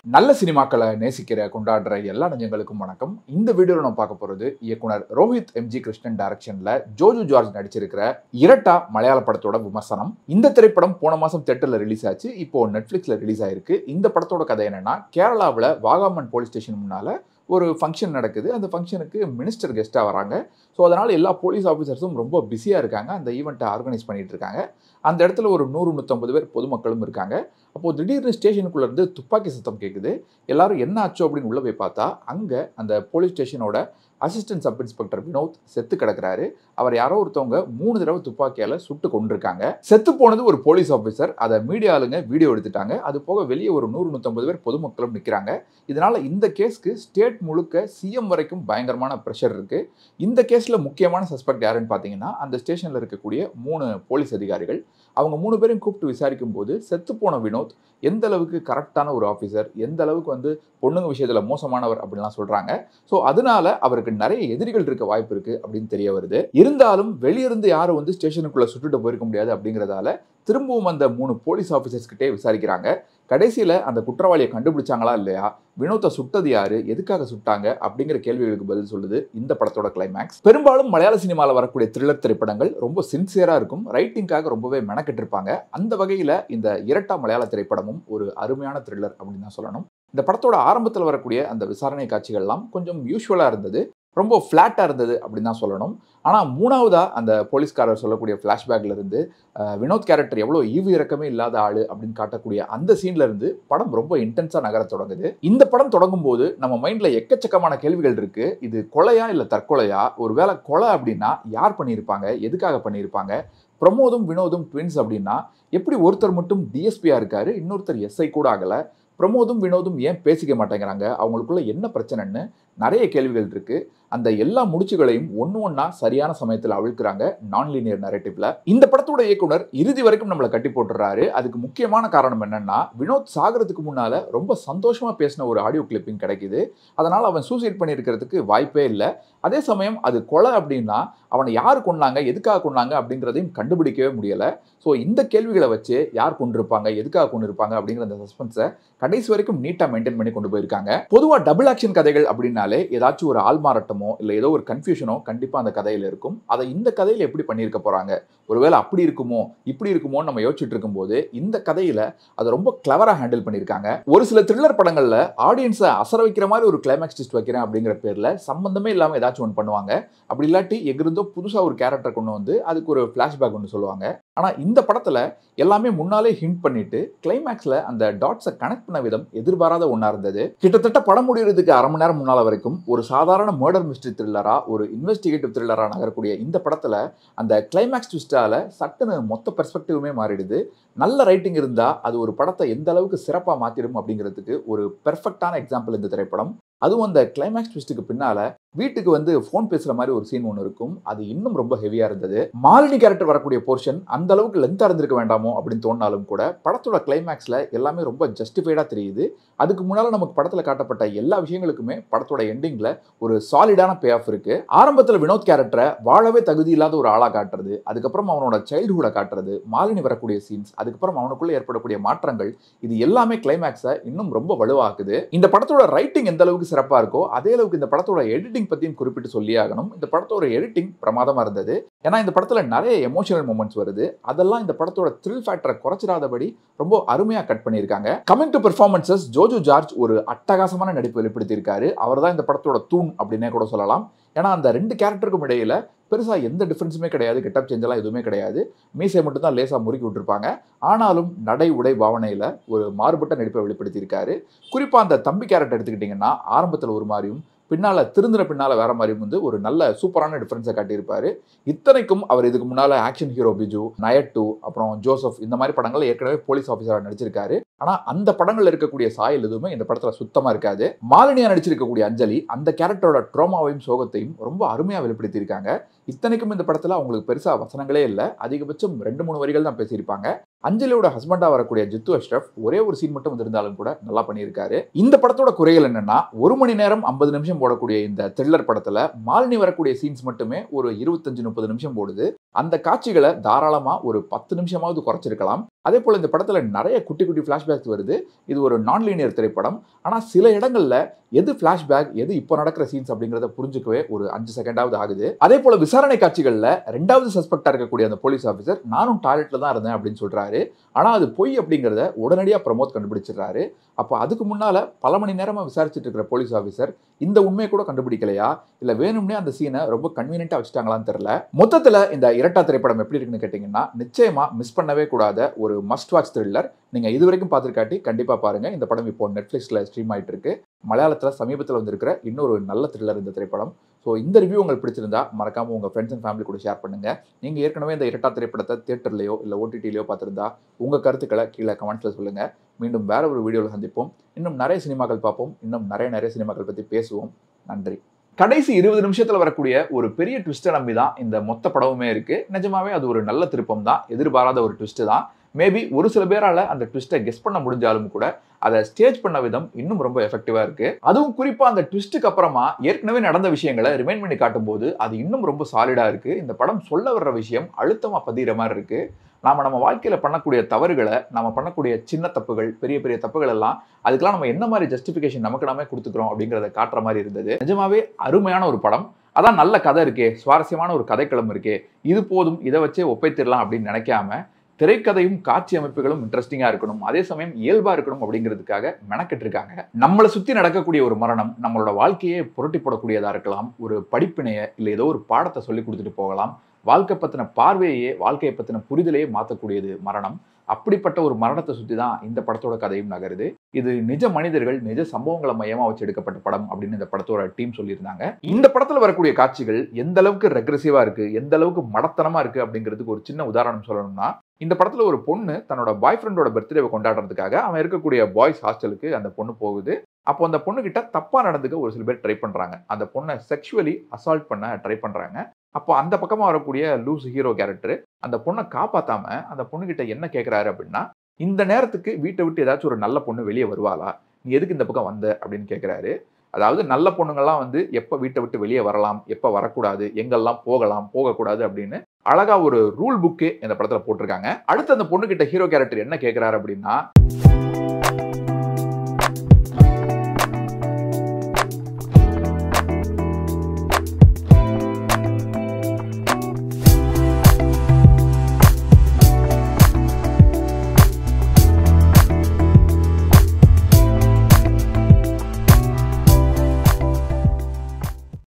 நல்ல சினிமாக்களை நேசிக்கிற கொண்டாடுற எல்லா நெஞ்சங்களுக்கும் வணக்கம் இந்த வீடியோவில் நம்ம பார்க்க போகிறது இயக்குனர் ரோஹித் எம்ஜி கிருஷ்ணன் டைரக்ஷனில் ஜோஜு ஜார்ஜ் நடிச்சிருக்கிற இரட்டா மலையாள படத்தோட விமர்சனம் இந்த திரைப்படம் போன மாதம் தேட்டரில் ரிலீஸ் ஆச்சு இப்போ நெட்ஃப்ளிக்ஸில் ரிலீஸ் ஆயிருக்கு இந்த படத்தோட கதை என்னன்னா கேரளாவில் வாகாமன் போலீஸ் ஸ்டேஷன் முன்னால் ஒரு ஃபங்க்ஷன் நடக்குது அந்த ஃபங்க்ஷனுக்கு மினிஸ்டர் கெஸ்ட்டாக வராங்க ஸோ அதனால் எல்லா போலீஸ் ஆஃபீஸர்ஸும் ரொம்ப பிஸியாக இருக்காங்க அந்த ஈவெண்ட்டை ஆர்கனைஸ் பண்ணிட்டு இருக்காங்க அந்த இடத்துல ஒரு நூறு நூற்றம்பது பேர் பொதுமக்களும் இருக்காங்க அப்போது திடீர்னு ஸ்டேஷனுக்குள்ளே இருந்து துப்பாக்கி சத்தம் கேட்குது எல்லாரும் என்ன ஆச்சோ அப்படின்னு உள்ளே போய் பார்த்தா அங்கே அந்த போலீஸ் ஸ்டேஷனோட அசிஸ்டன்ட் சப் இன்ஸ்பெக்டர் வினோத் செத்து கிடக்குறாரு அவர் யாரோ ஒருத்தவங்க மூணு தடவை துப்பாக்கியால் சுட்டு கொண்டிருக்காங்க செத்து போனது ஒரு போலீஸ் ஆஃபீஸர் அதை மீடியா ஆளுங்க வீடியோ எடுத்துட்டாங்க அது போக வெளியே ஒரு நூறு நூற்றம்பது பேர் பொதுமக்களும் நிற்கிறாங்க இதனால இந்த கேஸ்க்கு ஸ்டேட் முழுக்க சிஎம் வரைக்கும் பயங்கரமான ப்ரெஷர் இருக்கு இந்த கேஸில் முக்கியமான சஸ்பெக்ட் யாருன்னு பார்த்தீங்கன்னா அந்த ஸ்டேஷனில் இருக்கக்கூடிய மூணு போலீஸ் அதிகாரிகள் அவங்க மூணு பேரையும் கூப்பிட்டு விசாரிக்கும் போது செத்து போன வினோத் எந்த அளவுக்கு கரெக்டான ஒரு ஆஃபீஸர் எந்த அளவுக்கு வந்து பொண்ணுங்க விஷயத்தில் மோசமானவர் அப்படின்லாம் சொல்கிறாங்க ஸோ அதனால அவருக்கு நிறைய எதிரிகள் இருக்க வாய்ப்பு இருக்குது அப்படின்னு தெரிய வருது இருந்தாலும் வெளியிருந்து யாரும் வந்து ஸ்டேஷனுக்குள்ளே சுட்டுட்டு போயிருக்க முடியாது அப்படிங்கிறதால திரும்பவும் அந்த மூணு போலீஸ் ஆஃபீஸர்ஸ்கிட்டே விசாரிக்கிறாங்க கடைசியில் அந்த குற்றவாளியை கண்டுபிடிச்சாங்களா இல்லையா வினோத்தை சுட்டது யாரு எதுக்காக சுட்டாங்க அப்படிங்கிற கேள்விகளுக்கு பதில் சொல்லுது இந்த படத்தோட கிளைமேக்ஸ் பெரும்பாலும் மலையாள சினிமாவில் வரக்கூடிய த்ரில்லர் திரைப்படங்கள் ரொம்ப சின்சியராக இருக்கும் ரைட்டிங்காக ரொம்பவே மெனக்கெட்டு இருப்பாங்க அந்த வகையில் இந்த இரட்டா மலையாள திரைப்படமும் ஒரு அருமையான த்ரில்லர் அப்படின்னு தான் சொல்லணும் இந்த படத்தோட ஆரம்பத்தில் வரக்கூடிய அந்த விசாரணை காட்சிகள்லாம் கொஞ்சம் யூஸ்வலாக இருந்தது ரொம்ப ஃப்ளாட்டாக இருந்தது அப்படின்னு தான் சொல்லணும் ஆனால் மூணாவதாக அந்த போலீஸ்காரர் சொல்லக்கூடிய ஃப்ளாஷ்பேக்கில் இருந்து அஹ், வினோத் கேரக்டர் எவ்வளோ ஈவு இறக்கமே இல்லாத ஆள் அப்படின்னு காட்டக்கூடிய அந்த சீன்ல இருந்து படம் ரொம்ப இன்டென்ஸாக நகர தொடங்குது இந்த படம் தொடங்கும் போது நம்ம மைண்டில் எக்கச்சக்கமான கேள்விகள் இருக்கு இது கொலையா இல்லை தற்கொலையா ஒருவேளை கொலை அப்படின்னா யார் பண்ணியிருப்பாங்க எதுக்காக பண்ணியிருப்பாங்க பிரமோதும் வினோதும் ட்வின்ஸ் அப்படின்னா எப்படி ஒருத்தர் மட்டும் டிஎஸ்பியாக இருக்காரு இன்னொருத்தர் எஸ்ஐ கூட ஆகலை பிரமோதும் வினோதும் ஏன் பேசிக்க மாட்டேங்கிறாங்க அவங்களுக்குள்ள என்ன பிரச்சனைன்னு நிறைய கேள்விகள் இருக்கு அந்த எல்லா முடிச்சுகளையும் ஒன்று ஒன்றா சரியான சமயத்தில் அவிழ்க்கிறாங்க நான் லீனியர் நரேட்டிவ்ல இந்த படத்தோட இயக்குனர் இறுதி வரைக்கும் நம்மளை கட்டி போட்டுறாரு அதுக்கு முக்கியமான காரணம் என்னன்னா வினோத் சாகிறதுக்கு முன்னால ரொம்ப சந்தோஷமா பேசின ஒரு ஆடியோ கிளிப்பிங் கிடைக்குது அதனால அவன் சூசைட் பண்ணியிருக்கிறதுக்கு வாய்ப்பே இல்லை அதே சமயம் அது கொலை அப்படின்னா அவனை யார் கொண்டாங்க எதுக்காக கொண்டாங்க அப்படிங்கிறதையும் கண்டுபிடிக்கவே முடியல ஸோ இந்த கேள்விகளை வச்சு யார் கொண்டிருப்பாங்க எதுக்காக கொண்டிருப்பாங்க அப்படிங்கிற அந்த சஸ்பென்ஸை கடைசி வரைக்கும் நீட்டாக மெயின்டைன் பண்ணி கொண்டு போயிருக்காங்க பொதுவாக டபுள் ஆக்ஷன் கதைகள் அப்படின்னாலே ஏதாச்சும் ஒரு ஆள்மாறாட்டமோ இல்லை ஏதோ ஒரு கன்ஃபியூஷனோ கண்டிப்பாக அந்த கதையில் இருக்கும் அதை இந்த கதையில் எப்படி பண்ணியிருக்க போகிறாங்க ஒருவேளை அப்படி இருக்குமோ இப்படி இருக்குமோன்னு நம்ம யோசிச்சுட்டு இருக்கும்போது இந்த கதையில் அதை ரொம்ப கிளவராக ஹேண்டில் பண்ணியிருக்காங்க ஒரு சில த்ரில்லர் படங்களில் ஆடியன்ஸை அசர வைக்கிற மாதிரி ஒரு கிளைமேக்ஸ் டிஸ்ட் வைக்கிறேன் அப்படிங்கிற பேரில் சம்பந்தமே இல்லாமல் ஏதாச்சும் ஒன்று பண்ணுவாங்க அப்படி இல்லாட்டி எங்கிருந்தோ புதுசாக ஒரு கேரக்டர் கொண்டு வந்து அதுக்கு ஒரு ஃப்ளாஷ்பேக் ஒன்று சொல்லுவாங்க ஆனால் இந்த படத்தில் எல்லாமே முன்னாலே ஹிண்ட் பண்ணிட்டு கிளைமேக்ஸில் அந்த டாட்ஸை கனெக்ட் பண்ண விதம் எதிர்பாராத ஒன்றா இருந்தது கிட்டத்தட்ட படம் முடியறதுக்கு அரை மணி நேரம் முன்னால் வரைக்கும் ஒரு சாதாரண மர்டர் மிஸ்ட்ரி த்ரில்லராக ஒரு இன்வெஸ்டிகேட்டிவ் த்ரில்லராக நகரக்கூடிய இந்த படத்தில் அந்த கிளைமேக்ஸ் ட்விஸ்டால சட்டுன்னு மொத்த பெர்ஸ்பெக்டிவுமே மாறிடுது நல்ல ரைட்டிங் இருந்தால் அது ஒரு படத்தை எந்த அளவுக்கு சிறப்பாக மாற்றிடும் அப்படிங்கிறதுக்கு ஒரு பெர்ஃபெக்டான எக்ஸாம்பிள் இந்த திரைப்படம் அதுவும் அந்த கிளைமேக்ஸ் ட்விஸ்ட்டுக்கு பின்னால் வீட்டுக்கு வந்து ஃபோன் பேசுகிற மாதிரி ஒரு சீன் ஒன்று இருக்கும் அது இன்னும் ரொம்ப ஹெவியாக இருந்தது மாலினி கேரக்டர் வரக்கூடிய போர்ஷன் அந்த அளவுக்கு லென்த்தாக இருந்திருக்க வேண்டாமோ அப்படின்னு தோணினாலும் கூட படத்தோட கிளைமேக்ஸில் எல்லாமே ரொம்ப ஜஸ்டிஃபைடாக தெரியுது அதுக்கு முன்னால் நமக்கு படத்தில் காட்டப்பட்ட எல்லா விஷயங்களுக்குமே படத்தோட எண்டிங்கில் ஒரு சாலிடான பே ஆஃப் இருக்கு ஆரம்பத்தில் வினோத் கேரக்டரை வாழவே தகுதி இல்லாத ஒரு ஆளாக காட்டுறது அதுக்கப்புறம் அவனோட சைல்டுஹுட்டை காட்டுறது மாலினி வரக்கூடிய சீன்ஸ் அதுக்கப்புறம் அவனுக்குள்ள ஏற்படக்கூடிய மாற்றங்கள் இது எல்லாமே கிளைமேக்ஸை இன்னும் ரொம்ப வலுவாக்குது இந்த படத்தோட ரைட்டிங் எந்த அளவுக்கு சிறப்பாக இருக்கோ அதே அளவுக்கு இந்த படத்தோட எடிட்டிங் பற்றியும் குறிப்பிட்டு சொல்லி ஆகணும் இந்த படத்தோட எடிட்டிங் பிரமாதமாக இருந்தது ஏன்னா இந்த படத்தில் நிறைய எமோஷனல் மூமெண்ட்ஸ் வருது அதெல்லாம் இந்த படத்தோட த்ரில் ஃபேக்டரை குறைச்சிடாதபடி ரொம்ப அருமையாக கட் பண்ணியிருக்காங்க coming to performances Jojo George ஒரு அட்டகாசமான நடிப்பு வெளிப்படுத்தியிருக்காரு அவர் தான் இந்த படத்தோட தூண் அப்படின்னே கூட சொல்லலாம் ஏன்னா அந்த ரெண்டு கேரக்டருக்கும் இடையில பெருசாக எந்த டிஃப்ரென்ஸுமே கிடையாது கெட்டப் சேஞ்செல்லாம் எதுவுமே கிடையாது மீசை மட்டும் தான் லேசாக முறுக்கி விட்டுருப்பாங்க ஆனாலும் நடை உடை பாவனையில் ஒரு மாறுபட்ட நடிப்பை வெளிப்படுத்தியிருக்காரு குறிப்பாக அந்த தம்பி கேரக்டர் எடுத்துக்கிட்டிங்கன்னா ஆரம்பத்தில் ஒரு மாதிரியும் பின்னால் திருந்தின பின்னால் வேற மாதிரியும் வந்து ஒரு நல்ல சூப்பரான டிஃப்ரென்ஸை காட்டியிருப்பாரு இத்தனைக்கும் அவர் இதுக்கு முன்னால் action hero Biju Nayattu அப்புறம் ஜோசப் இந்த மாதிரி படங்கள் ஏற்கனவே போலீஸ் ஆஃபீஸராக நடிச்சிருக்காரு ஆனால் அந்த படங்கள் இருக்கக்கூடிய சாயல் எதுவுமே இந்த படத்தில் சுத்தமாக இருக்காது மாலினியா நடிச்சிருக்கக்கூடிய அஞ்சலி அந்த கேரக்டரோட ட்ரோமாவையும் சோகத்தையும் ரொம்ப அருமையாக வெளிப்படுத்தியிருக்காங்க இத்தனைக்கும் இந்த படத்துல அவங்களுக்கு பெருசா வசனங்களே இல்லை அதிகபட்சம் ரெண்டு மூணு வரிகள் தான் பேசியிருப்பாங்க அஞ்சலியோட ஹஸ்பண்டா வரக்கூடிய ஜித்து அஷ்ரஃப் ஒரே ஒரு சீன் மட்டும் வந்திருந்தாலும் கூட நல்லா பண்ணியிருக்காரு இந்த படத்தோட குறைகள் என்னன்னா ஒரு மணி நேரம் ஐம்பது நிமிஷம் போடக்கூடிய இந்த த்ரில்லர் படத்துல மாலினி வரக்கூடிய சீன்ஸ் மட்டுமே ஒரு இருபத்தஞ்சு முப்பது நிமிஷம் போடுது அந்த காட்சிகளை தாராளமா ஒரு பத்து நிமிஷமாவது குறைச்சிருக்கலாம் அதே போல இந்த படத்துல நிறைய குட்டி குட்டி ஃபிளாஷ்பேக்ஸ் வருது இது ஒரு நான் லீனியர் திரைப்படம் ஆனா சில இடங்கள்ல எது ஃபிளாஷ்பேக் எது இப்போ நடக்கிற சீன்ஸ் அப்படிங்கிறத புரிஞ்சுக்கவே ஒரு அஞ்சு செகண்டாவது ஆகுது அதே போல விசாரணை காட்சிகள்ல ரெண்டாவது சஸ்பெக்டா இருக்கக்கூடிய அந்த போலீஸ் ஆஃபீஸர் நானும் டாய்லெட்ல தான் இருந்தேன் அப்படின்னு சொல்றாரு ஆனா அது பொய் அப்படிங்கிறத உடனடியா பிரமோத் கண்டுபிடிச்சிடுறாரு அப்போ அதுக்கு முன்னால பல மணி நேரமா விசாரிச்சுட்டு இருக்கிற போலீஸ் ஆஃபீஸர் இந்த உண்மையை கூட கண்டுபிடிக்கலையா இல்ல வேணும்னே அந்த சீனை ரொம்ப கன்வீனியன்ட்டா வச்சுட்டாங்களான்னு தெரியல மொத்தத்துல இந்த இரட்டா திரைப்படம் எப்படி இருக்குன்னு கேட்டீங்கன்னா நிச்சயமா மிஸ் பண்ணவே கூடாத ஒரு மஸ்ட் வாட்ச் த்ரில்லர் நீங்க இது வரைக்கும் பார்த்துருக்காட்டி கண்டிப்பா பாருங்க இந்த படம் இப்போ நெட்ஃபிளிக்ஸ்ல ஸ்ட்ரீம் ஆயிட்டு இருக்கு மலையாளத்துல சமீபத்தில் வந்திருக்கிற இன்னொரு நல்ல த்ரில்லர் இந்த திரைப்படம் ஸோ இந்த ரிவ்யூ உங்களுக்கு பிடிச்சிருந்தா மறக்காம உங்க ஃப்ரெண்ட்ஸ் அண்ட் ஃபேமிலி கூட ஷேர் பண்ணுங்க நீங்க ஏற்கனவே இந்த இரட்டா திரைப்படத்தை தியேட்டர்லயோ இல்ல ஓடிடிலையோ பார்த்திருந்தா உங்க கருத்துக்களை கீழே கமெண்ட்ஸ்ல சொல்லுங்க மீண்டும் வேற ஒரு வீடியோவில் சந்திப்போம் இன்னும் நிறைய சினிமாக்கள் பார்ப்போம் இன்னும் நிறைய நிறைய சினிமாக்கள் பத்தி பேசுவோம் நன்றி கடைசி இருபது நிமிஷத்துல வரக்கூடிய ஒரு பெரிய ட்விஸ்ட்டை நம்பி தான் இந்த மொத்த படமுமே இருக்கு நிஜமாவே அது ஒரு நல்ல திருப்பம் தான் எதிர்பாராத ஒரு ட்விஸ்ட் தான் மேபி ஒரு சில பேரால அந்த ட்விஸ்ட்டை கெஸ் பண்ண முடிஞ்சாலும் கூட அதை ஸ்டேஜ் பண்ண விதம் இன்னும் ரொம்ப எஃபெக்டிவா இருக்கு அதுவும் குறிப்பா அந்த ட்விஸ்ட்டுக்கு அப்புறமா ஏற்கனவே நடந்த விஷயங்களை ரிமைண்ட் பண்ணி காட்டும் போது அது இன்னும் ரொம்ப சாலிடா இருக்கு இந்த படம் சொல்ல வர்ற விஷயம் அழுத்தமா பதிகிற மாதிரி இருக்கு நாம நம்ம வாழ்க்கையில பண்ணக்கூடிய தவறுகளை நம்ம பண்ணக்கூடிய சின்ன தப்புகள் பெரிய பெரிய தப்புகள் எல்லாம் அதுக்கெல்லாம் நம்ம என்ன மாதிரி ஜஸ்டிஃபிகேஷன் நமக்கு நாமே கொடுத்துக்கிறோம் அப்படிங்கிறத காட்டுற மாதிரி இருந்தது நிஜமாவே அருமையான ஒரு படம் அதான் நல்ல கதை இருக்கே சுவாரஸ்யமான ஒரு கதைக்களம் இருக்கே இது போதும் இதை வச்சே ஒப்பைத்திடலாம் அப்படின்னு நினைக்காம திரைக்கதையும் காட்சி அமைப்புகளும் இன்ட்ரெஸ்டிங்கா இருக்கணும் அதே சமயம் இயல்பா இருக்கணும் அப்படிங்கிறதுக்காக மெனக்கெட்டு இருக்காங்க நம்மளை சுத்தி நடக்கக்கூடிய ஒரு மரணம் நம்மளோட வாழ்க்கையே புரட்டி போடக்கூடியதா இருக்கலாம் ஒரு படிப்பினைய இல்லை ஏதோ ஒரு பாடத்தை சொல்லி கொடுத்துட்டு போகலாம் வாழ்க்கை பத்தின பார்வையே வாழ்க்கையை பத்தின புரிதலையே மாற்றக்கூடியது மரணம் அப்படிப்பட்ட ஒரு மரணத்தை சுற்றி தான் இந்த படத்தோட கதையும் நகருது இது நிஜ மனிதர்கள் நிஜ சம்பவங்களை மையமா வச்சு எடுக்கப்பட்ட படம் அப்படின்னு இந்த படத்தோட டீம் சொல்லியிருந்தாங்க இந்த படத்துல வரக்கூடிய காட்சிகள் எந்த அளவுக்கு ரெக்ரெசிவா இருக்கு எந்த அளவுக்கு மடத்தனமா இருக்கு அப்படிங்கிறதுக்கு ஒரு சின்ன உதாரணம் சொல்லணும்னா இந்த படத்துல ஒரு பொண்ணு தன்னோட பாய் ஃப்ரெண்டோட பர்த்டேவை கொண்டாடுறதுக்காக அவன் இருக்கக்கூடிய பாய்ஸ் ஹாஸ்டலுக்கு அந்த பொண்ணு போகுது அப்போ அந்த பொண்ணு கிட்ட தப்பா நடந்துக்க ஒரு சில பேர் ட்ரை பண்றாங்க அந்த பொண்ணை செக்ஷுவலி அசால்ட் பண்ண ட்ரை பண்றாங்க அப்போ அந்த பக்கமா வரக்கூடிய லூஸ் ஹீரோ கேரக்டர் அந்த பொண்ணை காப்பாத்தாம அந்த பொண்ணுகிட்ட என்ன கேட்கிறாரு அப்படின்னா இந்த நேரத்துக்கு வீட்டை விட்டு ஏதாச்சும் ஒரு நல்ல பொண்ணு வெளியே வருவாளா நீ எதுக்கு இந்த பக்கம் வந்த அப்படின்னு கேட்கிறாரு அதாவது நல்ல பொண்ணுங்கள்லாம் வந்து எப்போ வீட்டை விட்டு வெளியே வரலாம் எப்போ வரக்கூடாது எங்கெல்லாம் போகலாம் போகக்கூடாது அப்படின்னு அழகா ஒரு ரூல் புக்கு இந்த படத்துல போட்டிருக்காங்க அடுத்து அந்த பொண்ணுகிட்ட ஹீரோ கேரக்டர் என்ன கேட்கிறாரு அப்படின்னா